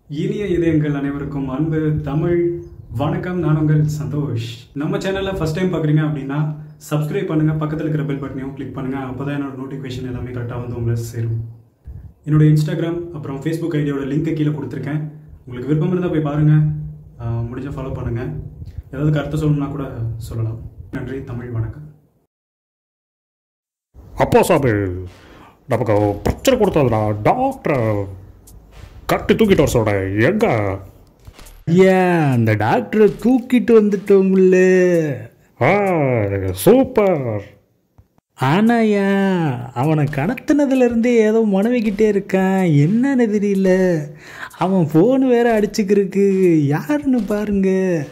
இனிய இதயங்கள் அனைவருக்கும் அன்பு தமிழ் வணக்கம் நான் உங்கள் சந்தோஷ் நம்ம சேனலில் ஃபஸ்ட் டைம் பார்க்குறீங்க அப்படின்னா சப்ஸ்கிரைப் பண்ணுங்கள் பக்கத்தில் இருக்கிற பெல் பட்டனையும் கிளிக் பண்ணுங்கள் அப்போ தான் என்னோட நோட்டிஃபிகேஷன் எல்லாமே கரெக்டாக வந்து உங்களை சேரும் என்னோட இன்ஸ்டாகிராம் அப்புறம் ஃபேஸ்புக் ஐடியோட லிங்க்கை கீழே கொடுத்துருக்கேன் உங்களுக்கு விருப்பம் இருந்தால் போய் பாருங்கள் முடிஞ்சால் ஃபாலோ பண்ணுங்கள் ஏதாவது கருத்து சொல்லணும்னா கூட சொல்லலாம் நன்றி தமிழ் வணக்கம் அப்பா சாமி நமக்கு பிரச்சனை கொடுத்ததுடா டாக்டரை கட்டி தூக்கிட்டு வர சொல்கிறேன் எங்க ஏன் அந்த டாக்டரை தூக்கிட்டு வந்துட்டோம்ல ஆ சூப்பர் ஆனா ஏன் அவனை கடத்தினதுல இருந்தே ஏதோ மனைவிக்கிட்டே இருக்கான் என்னன்னு தெரியல அவன் ஃபோன் வேற அடிச்சுக்கிறதுக்கு யாருன்னு பாருங்க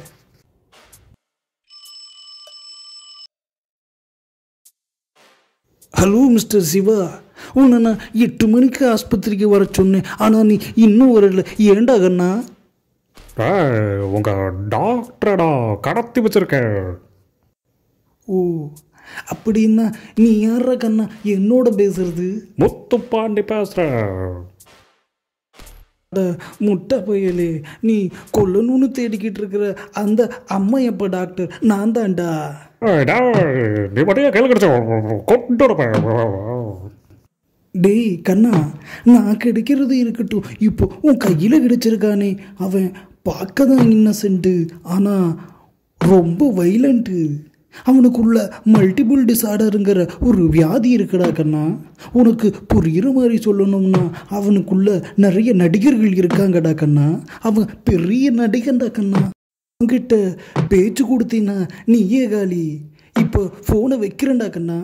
ஹலோ மிஸ்டர் சிவா உன்னை நான் எட்டு மணிக்கு ஆஸ்பத்திரிக்கு வர சொன்னேன் ஆனால் நீ இன்னும் வரல ஏண்டா கண்ணா ஏய், உங்க டாக்டரடா கடத்தி வச்சிருக்கேன் ஓ அப்படின்னா நீ யாரா கண்ணா என்னோட பேசுறது முத்துப்பாண்டி பேசுகிறேன் அட, முட்டை பயலே நீ கொல்லணும்னு தேடிக்கிட்டு இருக்கிற அந்த அம்மையப்ப டாக்டர் நான் தான்டா நீ மட்டும் கையில் கிடச்ச கொண்டு வரப்பேன் டேய் கண்ணா நான் கிடைக்கிறது இருக்கட்டும் இப்போ உன் கையில் கிடைச்சிருக்கானே அவன் பார்க்க தான் இன்னசென்ட்டு ஆனால் ரொம்ப வைலண்ட்டு அவனுக்குள்ள மல்டிபிள் டிசார்டருங்கிற ஒரு வியாதி இருக்குடா கண்ணா உனக்கு புரிகிற மாதிரி சொல்லணும்னா அவனுக்குள்ள நிறைய நடிகர்கள் இருக்காங்கடா கண்ணா அவன் பெரிய நடிகன்டா கண்ணா அவன்கிட்ட பேச்சு கொடுத்தீன்னா நீயே காலி இப்போ ஃபோனை வைக்கிறேன்டா கண்ணா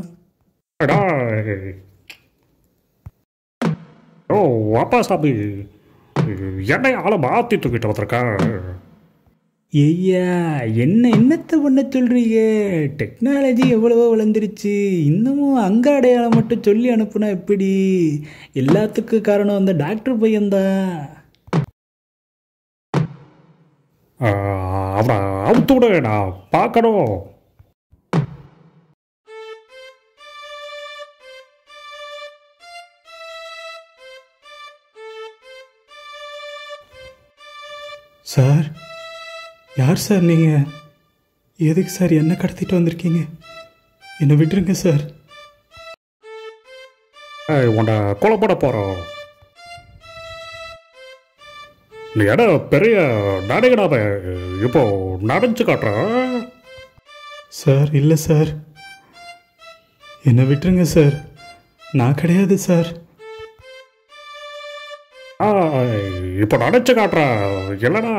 ஓ அப்பா சாமி என்னை ஆளை மாற்றி தூக்கிட்டு வந்திருக்கேன் ஐயா என்ன என்னத்தை பண்ண சொல்றீங்க டெக்னாலஜி எவ்வளவோ வளர்ந்துருச்சு இன்னமும் அங்க அடையாளம் மட்டும் சொல்லி அனுப்புனா எப்படி எல்லாத்துக்கும் காரணம் அந்த டாக்டர் பையன்தான் அவனை அவுத்து விட நான் பார்க்கணும் சார் யார் சார் நீங்கள் எதுக்கு சார் என்ன கடத்திட்டு வந்திருக்கீங்க என்னை விட்டுருங்க சார் ஏய், உன்னை கொலை பண்ண போகிறோம் நீ என்ன பெரிய நடிகனாவே இப்போ நடிச்சு காட்டுறேன் சார் இல்லை சார் என்னை விட்டுருங்க சார் நான் கிடையாது சார் ஆ, இப்போ நடிச்சு காட்டுறேன் இல்லைனா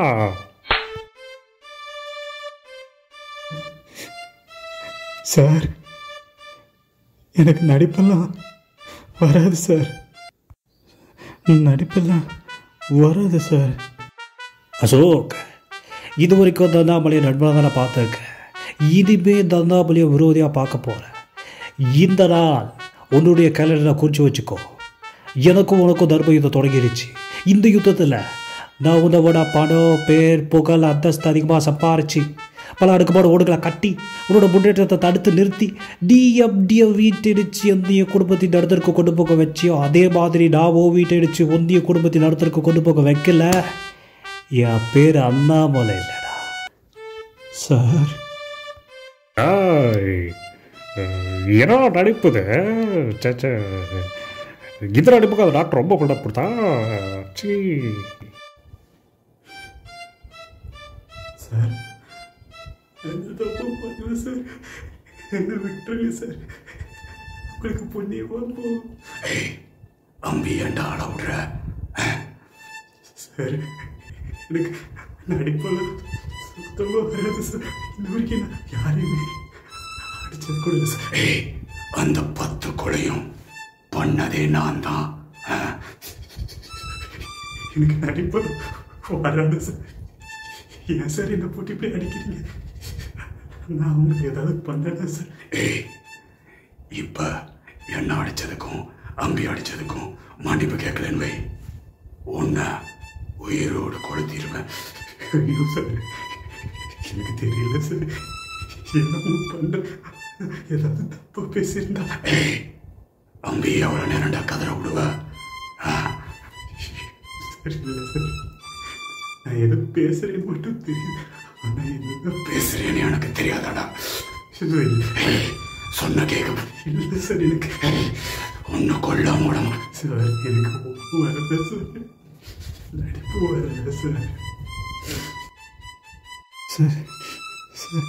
சார் எனக்கு நடிப்பெல்லாம் வராது சார் நடிப்பெல்லாம் வராது சார் அசோக் இது வரைக்கும் தந்தாமலையை நண்பனாக தானே பார்த்துருக்கேன் இனிமே தந்தாமலையை விரோதியாக பார்க்க போகிறேன் இந்த நாள் உன்னுடைய கேலண்டரை குறித்து வச்சுக்கோ எனக்கும் உனக்கும் தர்ம யுத்தம் தொடங்கிடுச்சு இந்த யுத்தத்தில் நான் உன்னை விட பணம் பேர் புகழ் அந்தஸ்து அதிகமாக சம்பாரிச்சு பல அடுக்குமாடு ஓடுகளை கட்டி உன்னோட முன்னேற்றத்தை தடுத்து நிறுத்தி டிஎம்டியை வீட்டடிச்சு எந்தைய குடும்பத்தின் நடத்திற்கு கொண்டு போக வச்சியோ அதே மாதிரி நான் ஓ வீட்டடிச்சு ஒந்திய குடும்பத்தின் நடத்திற்கு கொண்டு போக வைக்கல என் பேர் அண்ணாமலை இல்லைடா சார் ஏய், என்ன நடிப்புது சே, சே. இந்த நடிப்புக்கு அந்த டாக்டர் ரொம்ப கொண்டு கொடுத்தா சீ சார் எந்த தப்பு பண்ணல சார் என்ன விட்டுருங்க சார் உங்களுக்கு புண்ணியமா போகும் அம்பி ஏன்டா ஆட விடுற சார் எனக்கு நடிப்பெல்லாம் சுத்தமாக வராது சார் இந்த வரைக்கும் நான் யாரையுமே அடிச்சது கூட இல்லை சார் ஏய் அந்த பத்து கொலையும் பண்ணதே நான் தான் ஆ? எனக்கு நடிப்பெல்லாம் வராது சார் ஏன் சார் என்னை போட்டு இப்படி அடிக்கிறீங்க நான் உங்களுக்கு ஏதாவது பண்ணல சார் ஏய் இப்ப என்ன அடிச்சதுக்கும் அம்பி அடிச்சதுக்கும் மன்னிப்பு கேட்கலன்னு வை உன்னை உயிரோடு கொளுத்திடுவேன் ஐயோ சார் எனக்கு தெரியல சார் என்னமோ பண்ண ஏதாவது தப்பா பேசியிருந்தா ஏய் அம்பி எவ்வளோ நேரம்டா கதற விடுவ ஆ? சார் இல்லை சார் நான் எது பேசுறேன்னு மட்டும் தெரியும் ஆனா என்ன பேசுறேன்னு எனக்கு தெரியாதாடா இல்லை ஏய், சொன்ன கேட்க இல்லை சார் எனக்கு ஒன்னு கொல்ல மூலமா சார் எனக்கு வரல சார் நடிப்பு வரல சார் சார் சார்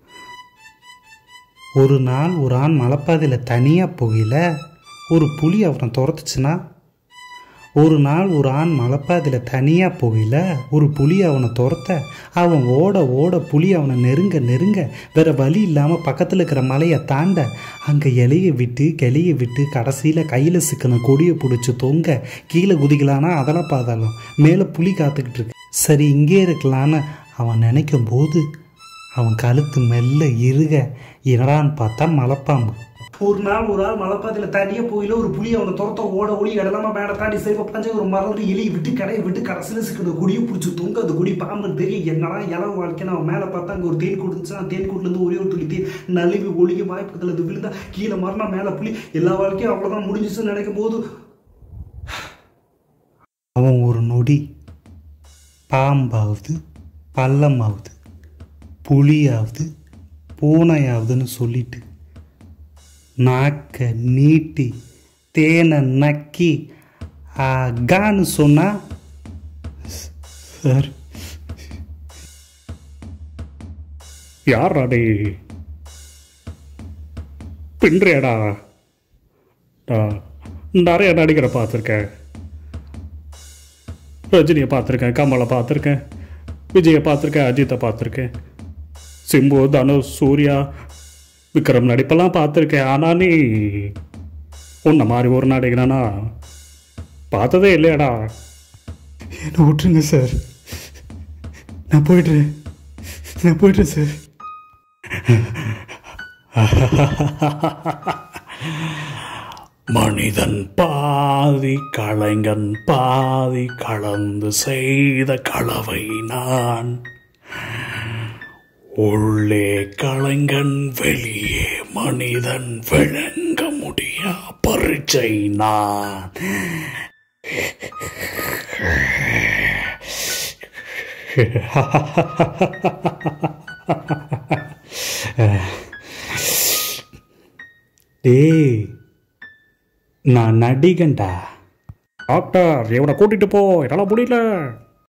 ஒரு நாள் ஒரு ஆண் மலைப்பாதையில் தனியாக போகல ஒரு புலி அவனை துரத்துச்சுன்னா ஒரு நாள் ஒரு ஆண் மலைப்பாதையில் தனியாக போகல ஒரு புலி அவனை துரத்த அவன் ஓட ஓட புலி அவனை நெருங்க நெருங்க வேற வழி இல்லாமல் பக்கத்தில் இருக்கிற மலையை தாண்ட அங்கே இலையை விட்டு கிளைய விட்டு கடைசியில் கையில் சிக்கின கொடியை பிடிச்சி தொங்க கீழே குதிக்கலான்னா அதெல்லாம் பாதாளம் மேலே புலி காத்துக்கிட்டு இருக்கு சரி இங்கே இருக்கலான்னு அவன் நினைக்கும் போது அவன் கழுத்து மெல்ல இருக என்னடான்னு பார்த்தா மலைப்பாம்பு ஒரு நாள் ஒரு ஆள் மலைப்பாதையில் தனியாக போயில ஒரு புலி அவனை துரத்த ஓட ஒளி இடலாம மேடை தாண்டி சரி பஞ்ச ஒரு மரம் எலியை விட்டு கடையை விட்டு கடைசியில் சிக்கிற குடியை பிடிச்சி தொங்க அந்த குடி பாம்பு தெரியும் என்னடா இளவு வாழ்க்கைன்னு அவன் மேலே பார்த்தா அங்கே ஒரு தேன் கூடு இருந்துச்சு அந்த தேன் கூட்டுலேருந்து ஒரே ஒரு துளி தேன் நழுவி ஒளிகி வாய்ப்பத்தில் அது விழுந்தா கீழே மரணம் மேலே புலி எல்லா வாழ்க்கையும் அவ்வளோதான் முடிஞ்சிச்சுன்னு நினைக்கும் போது அவன் ஒரு நொடி பாம்பாவது பள்ளமாவது புலியாவது பூனையாவதுன்னு சொல்லிட்டு நாக்க நீட்டி தேனை நக்கி அகான்னு சொன்னா சார் யாரா டே பின்றியாடா நான் நிறைய நடிகரை பார்த்துருக்கேன் ரஜினியை பார்த்துருக்கேன் கமலை பார்த்துருக்கேன் விஜயை பார்த்துருக்கேன் அஜித்தை பார்த்துருக்கேன் சிம்பு தனுஷ் சூர்யா விக்ரம் நடிப்பெல்லாம் பார்த்துருக்கேன் ஆனால் நீ உன்ன மாதிரி ஒரு நடிகனா பார்த்ததே இல்லையாடா என்னை விட்டுருங்க சார் நான் போய்ட்றேன் நான் போய்ட்றேன் சார் மனிதன் பாதி கலைஞன் பாதி கலந்து செய்த கலவை நான் உள்ளே கலைஞன் வெளியே மனிதன் விளங்க முடியா பரீட்சை நான் டேய் நான் நடிகன்டா டாக்டர் இவனை கூட்டிட்டு போ என்னால் முடியல